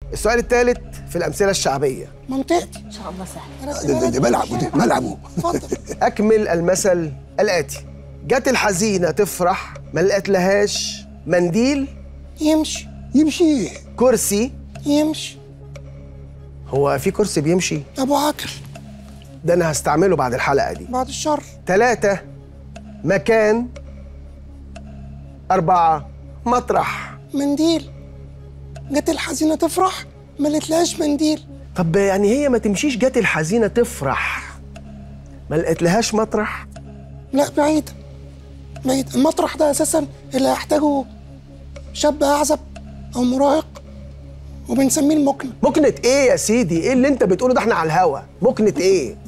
السؤال الثالث في الامثله الشعبيه منطقتي ان شاء الله سهل أنا في ده, ده, ده بلدي. ملعبه ده ملعبه اتفضل اكمل المثل الاتي جت الحزينه تفرح ما لقتلهاش منديل يمشي يمشي كرسي يمشي هو في كرسي بيمشي ابو عكر ده انا هستعمله بعد الحلقه دي بعد الشر ثلاثة مكان أربعة مطرح منديل جت الحزينه تفرح ما لقيتلهاش منديل طب يعني هي ما تمشيش جت الحزينة تفرح ما لقيتلهاش مطرح لا بعيد بعيد المطرح ده اساسا اللي هيحتاجه شاب اعزب او مراهق وبنسميه المكنه مكنة ايه يا سيدي ايه اللي انت بتقوله ده احنا على الهوا مكنة ايه